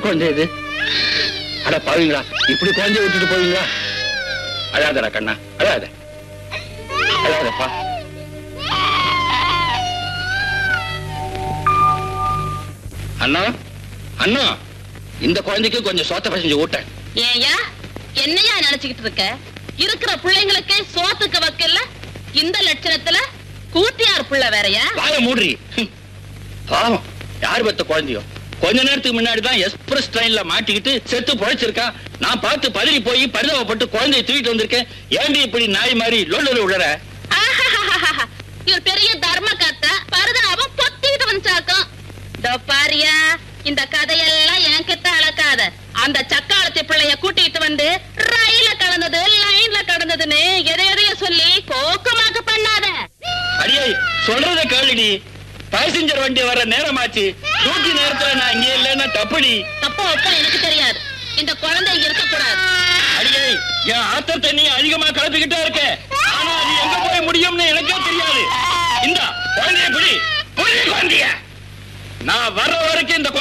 குழந்தை இது அட பாவீங்களா இப்படி குழந்தைய விட்டுட்டு போவீங்களா அழாதடா கண்ணா அழாத அழாதப்பா அண்ணா அண்ணா இந்த குழந்தைக்கு கொஞ்சம் சோத்த பசஞ்சு ஊட்டேன் ஏயா என்னையா நினைச்சுக்கிட்டு இருக்க இருக்கிற பிள்ளைங்களுக்கு சோத்துக்கு வக்கல்ல இந்த லட்சணத்துல கூட்டியார் புள்ள வேறயா வாய மூடுறி ஹம். பாவம் யார் பெத்த குழந்தையோ கொஞ்ச நேரத்துக்கு முன்னாடி தான் எக்ஸ்பிரஸ் ட்ரெயின்ல மாட்டிக்கிட்டு செத்து பொழைச்சிருக்கா நான் பார்த்து பதறி போய் பரிதாபப்பட்டு குழந்தையை தூக்கிட்டு வந்திருக்கேன் ஏண்டி இப்படி நாய் மாதிரி லொல்லு விழற ஆஹாஹாஹாஹா. இவர் பெரிய தர்ம கத்தா பரதாபம் பொத்திட்டு வந்துச்சாக்கும் இதோ பாரியா இந்த கதையெல்லாம் என்கிட்ட அளக்காத அந்த சக்காலத்தி பிள்ளைய கூட்டிட்டு வந்து ரயில கடந்தது லைன்ல கடந்ததுன்னு எதை எதைய சொல்லி கோக்கமாக்கு பண்ணாத அடியே சொல்றத கேளுடி பேசஞ்சர் வண்டி வர நேரமாச்சு டியூட்டி நேரத்துல நான் இங்க இல்லைன்னா தப்புடி தப்போ ஒப்போ எனக்கு தெரியாது இந்த குழந்தை இங்க இருக்க கூடாது அடியே என் ஆத்தர் தண்ணி அதிகமா கலப்பிக்கிட்டே இருக்க ஆனா அது எங்க போய் முடியும்னு எனக்கே தெரியாது இந்த குழந்தைய புடி புடி குழந்தைய நான் வர்ற வரைக்கும் இந்த குழந்தை